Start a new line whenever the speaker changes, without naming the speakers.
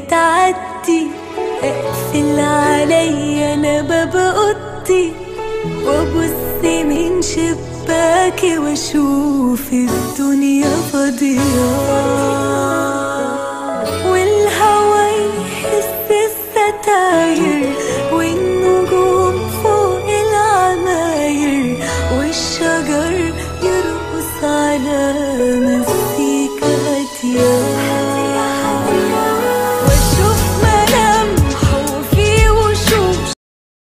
تعدي اقفل عليا انا باب اوضتي وابص من شباكي واشوف الدنيا فاضيه